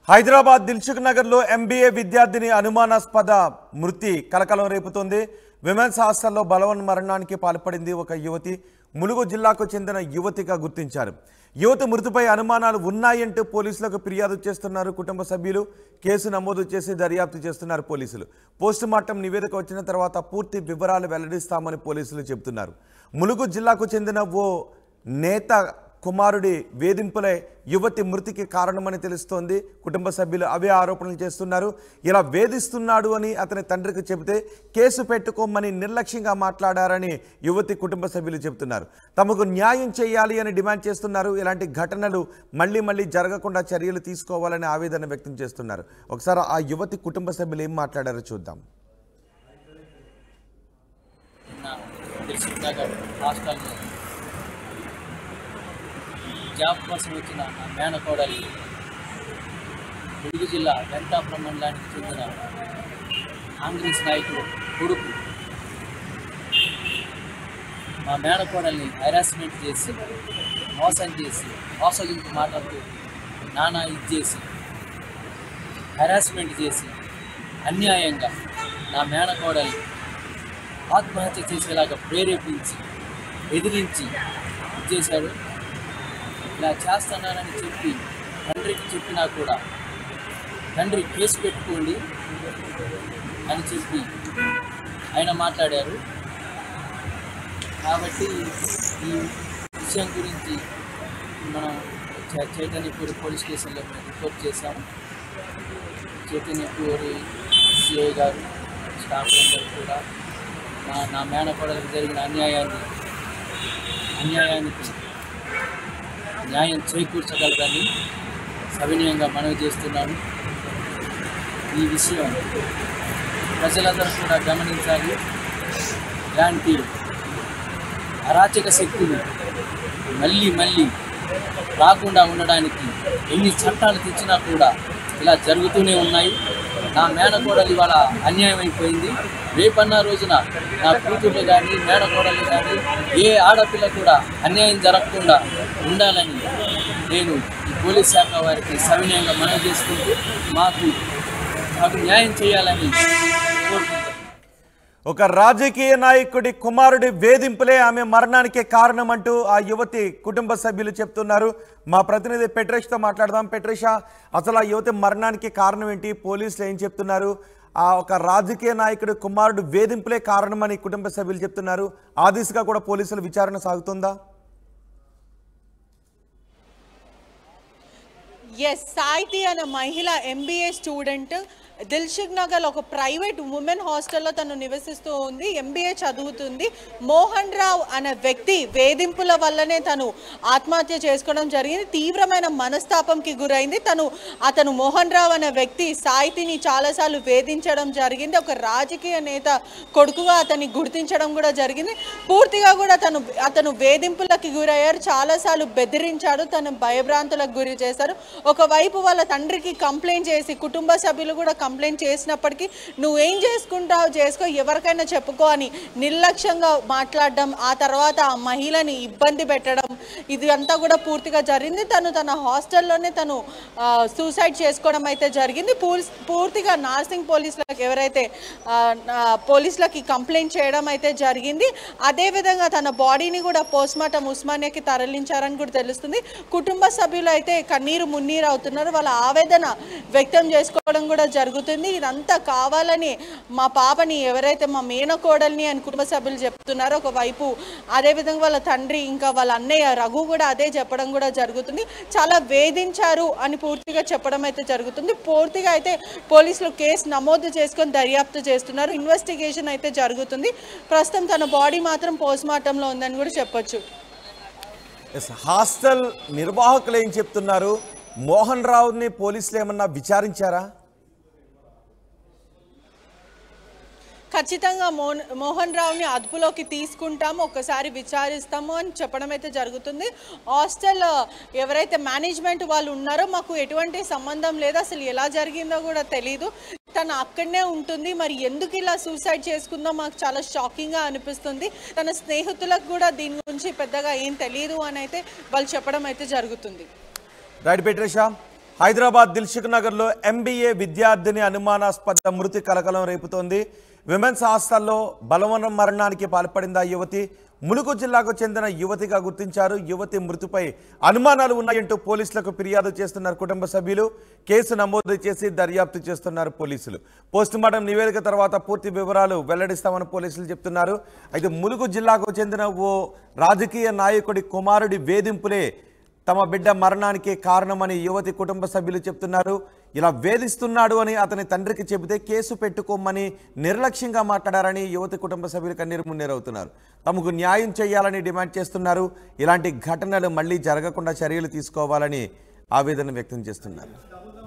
హైదరాబాద్ దిల్సుఖ్ నగర్లో ఎంబీఏ విద్యార్థిని అనుమానాస్పద మృతి కలకలం రేపుతోంది విమెన్స్ హాస్టల్లో బలవన్ మరణానికి పాల్పడింది ఒక యువతి ములుగు జిల్లాకు చెందిన యువతిగా గుర్తించారు యువతి మృతిపై అనుమానాలు ఉన్నాయంటూ పోలీసులకు ఫిర్యాదు చేస్తున్నారు కుటుంబ సభ్యులు కేసు నమోదు చేసి దర్యాప్తు చేస్తున్నారు పోలీసులు పోస్టుమార్టం నివేదిక వచ్చిన తర్వాత పూర్తి వివరాలు వెల్లడిస్తామని పోలీసులు చెబుతున్నారు ములుగు జిల్లాకు చెందిన ఓ నేత కుమారుడి వేధింపులే యువతి మృతికి కారణమని తెలుస్తోంది కుటుంబ సభ్యులు అవే ఆరోపణలు చేస్తున్నారు ఇలా వేధిస్తున్నాడు అని అతని తండ్రికి చెబితే కేసు పెట్టుకోమని నిర్లక్ష్యంగా మాట్లాడారని యువతి కుటుంబ సభ్యులు చెబుతున్నారు తమకు న్యాయం చేయాలి అని డిమాండ్ చేస్తున్నారు ఇలాంటి ఘటనలు మళ్ళీ మళ్ళీ జరగకుండా చర్యలు తీసుకోవాలని ఆవేదన వ్యక్తం చేస్తున్నారు ఒకసారి ఆ యువతి కుటుంబ సభ్యులు ఏం మాట్లాడారో చూద్దాం నిన్న దిల్సుఖ్ నగర్ హాస్టల్లో జాబ్ కోసం వచ్చిన నా మేనకోడలి ములుగు జిల్లా వెంకటాపురం మండలానికి చెందిన కాంగ్రెస్ నాయకుడు కొడుకు మా మేనకోడల్ని హెరాస్మెంట్ చేసి మోసం చేసి మోసగింపు మాటలతో నానా ఇది చేసి హెరాస్మెంట్ చేసి అన్యాయంగా నా మేనకోడల్ని ఆత్మహత్య చేసేలాగా ప్రేరేపించి బెదిరించి చేశాడు ఇలా చేస్తున్నానని చెప్పి తండ్రికి చెప్పినా కూడా తండ్రి కేసు పెట్టుకోండి అని చెప్పి ఆయన మాట్లాడారు కాబట్టి ఈ విషయం గురించి మనం చ- చైతన్యపూరి పోలీస్ స్టేషన్లో మేము రిపోర్ట్ చేశాము చైతన్యపూరి సిఐ గారు స్టాఫ్ అందరూ కూడా మా నా మేనకోడలకు జరిగిన అన్యాయాన్ని అన్యాయానికి న్యాయం చేకూర్చగలరని సవినయంగా మనవి చేస్తున్నాను ఈ విషయం ప్రజలందరూ కూడా గమనించాలి ఇలాంటి అరాచక శక్తులు మళ్ళీ మళ్ళీ రాకుండా ఉండడానికి ఎన్ని చట్టాలు తెచ్చినా కూడా ఇలా జరుగుతూనే ఉన్నాయి నా మేనకోడలు ఇవాళ అన్యాయం అయిపోయింది రేపన్న రోజున నా కూతుర్లు కానీ మేనకోడలు కానీ ఏ ఆడపిల్ల కూడా అన్యాయం జరగకుండా ఉండాలని నేను ఈ పోలీస్ శాఖ వారికి సవినయంగా మనవి చేసుకుంటూ మాకు మాకు న్యాయం చేయాలని కోరుకుంటున్నాను ఒక రాజకీయ నాయకుడి కుమారుడి వేధింపులే ఆమె మరణానికి కారణమంటూ ఆ యువతి కుటుంబ సభ్యులు చెప్తున్నారు మా ప్రతినిధి పెట్రేష్తో మాట్లాడదాం పెట్రేషా అసలు ఆ యువతి మరణానికి కారణం ఏంటి పోలీసులు ఏం చెప్తున్నారు ఆ ఒక రాజకీయ నాయకుడి కుమారుడు వేధింపులే కారణమని కుటుంబ సభ్యులు చెప్తున్నారు ఆ దిశగా కూడా పోలీసుల విచారణ సాగుతుందా ఎస్ సాయితి అనే మహిళ ఎంబీఏ స్టూడెంట్ దిల్షుక్ నగర్ ఒక ప్రైవేట్ ఉమెన్ హాస్టల్లో తను నివసిస్తూ ఉంది ఎంబీఏ చదువుతుంది మోహన్ రావు అనే వ్యక్తి వేధింపుల వల్లనే తను ఆత్మహత్య చేసుకోవడం జరిగింది తీవ్రమైన మనస్తాపంకి గురైంది తను అతను మోహన్ రావు అనే వ్యక్తి సాయితిని చాలాసార్లు వేధించడం జరిగింది ఒక రాజకీయ నేత కొడుకుగా అతన్ని గుర్తించడం కూడా జరిగింది పూర్తిగా కూడా తను అతను వేధింపులకి గురయ్యారు చాలాసార్లు బెదిరించాడు తను భయభ్రాంతులకు గురి చేశారు ఒకవైపు వాళ్ళ తండ్రికి కంప్లైంట్ చేసి కుటుంబ సభ్యులు కూడా కంప్లైంట్ చేసినప్పటికీ నువ్వేం చేసుకుంటావు చేసుకో ఎవరికైనా చెప్పుకో అని నిర్లక్ష్యంగా మాట్లాడడం ఆ తర్వాత ఆ మహిళని ఇబ్బంది పెట్టడం ఇది అంతా కూడా పూర్తిగా జరిగింది తను తన హాస్టల్లోనే తను సూసైడ్ చేసుకోవడం అయితే జరిగింది పూర్స్- పూర్తిగా నార్సింగ్ పోలీసులకు ఎవరైతే ఆ, ఆ, పోలీసులకి కంప్లైంట్ చేయడం అయితే జరిగింది అదేవిధంగా తన బాడీని కూడా పోస్ట్మార్టం ఉస్మానియాకి తరలించారని కూడా తెలుస్తుంది కుటుంబ సభ్యులు అయితే కన్నీరు మున్నీరు అవుతున్నారు వాళ్ళ ఆవేదన వ్యక్తం చేసుకోవడం కూడా జరుగుతుంది ఇదంతా కావాలని మా పాపని ఎవరైతే మా మేనకోడల్ని అని కుటుంబ సభ్యులు చెప్తున్నారో ఒకవైపు అదేవిధంగా వాళ్ళ తండ్రి ఇంకా వాళ్ళ అన్నయ్య రఘు కూడా అదే చెప్పడం కూడా జరుగుతుంది చాలా వేధించారు అని పూర్తిగా చెప్పడం అయితే జరుగుతుంది పూర్తిగా అయితే పోలీసులు కేసు నమోదు చేసుకొని దర్యాప్తు చేస్తున్నారు ఇన్వెస్టిగేషన్ అయితే జరుగుతుంది ప్రస్తుతం తన బాడీ మాత్రం పోస్ట్ మార్టంలో ఉందని కూడా చెప్పొచ్చు ఎస్ హాస్టల్ నిర్వాహకులు ఏం చెప్తున్నారు మోహన్ రావుని పోలీసులు ఏమన్నా విచారించారా ఖచ్చితంగా మోహన్ మోహన్ రావుని అదుపులోకి తీసుకుంటాము ఒకసారి విచారిస్తాము అని చెప్పడం అయితే జరుగుతుంది హాస్టల్ ఎవరైతే మేనేజ్మెంట్ వాళ్ళు ఉన్నారో మాకు ఎటువంటి సంబంధం లేదు అసలు ఎలా జరిగిందో కూడా తెలీదు తను అక్కడనే ఉంటుంది మరి ఎందుకు ఇలా సూసైడ్ చేసుకుందో మాకు చాలా షాకింగ్గా అనిపిస్తుంది తన స్నేహితులకు కూడా దీని గురించి పెద్దగా ఏం తెలియదు అని అయితే వాళ్ళు చెప్పడం అయితే జరుగుతుంది రైట్ పెట్రేషా హైదరాబాద్ దిల్సుఖ్ నగర్లో ఎంబీఏ విద్యార్థిని అనుమానాస్పద మృతి కలకలం రేపుతోంది విమెన్స్ హాస్టల్లో బలవన మరణానికి పాల్పడింది ఆ యువతి ములుగు జిల్లాకు చెందిన యువతిగా గుర్తించారు యువతి మృతిపై అనుమానాలు ఉన్నాయంటూ పోలీసులకు ఫిర్యాదు చేస్తున్నారు కుటుంబ సభ్యులు కేసు నమోదు చేసి దర్యాప్తు చేస్తున్నారు పోలీసులు పోస్టుమార్టం నివేదిక తర్వాత పూర్తి వివరాలు వెల్లడిస్తామని పోలీసులు చెప్తున్నారు అయితే ములుగు జిల్లాకు చెందిన ఓ రాజకీయ నాయకుడి కుమారుడి వేధింపులే తమ బిడ్డ మరణానికి కారణమని యువతి కుటుంబ సభ్యులు చెప్తున్నారు ఇలా వేధిస్తున్నాడు అని అతని తండ్రికి చెబితే కేసు పెట్టుకోమని నిర్లక్ష్యంగా మాట్లాడారని యువతి కుటుంబ సభ్యులు కన్నీరు మున్నీరవుతున్నారు తమకు న్యాయం చేయాలని డిమాండ్ చేస్తున్నారు ఇలాంటి ఘటనలు మళ్ళీ జరగకుండా చర్యలు తీసుకోవాలని ఆవేదన వ్యక్తం చేస్తున్నారు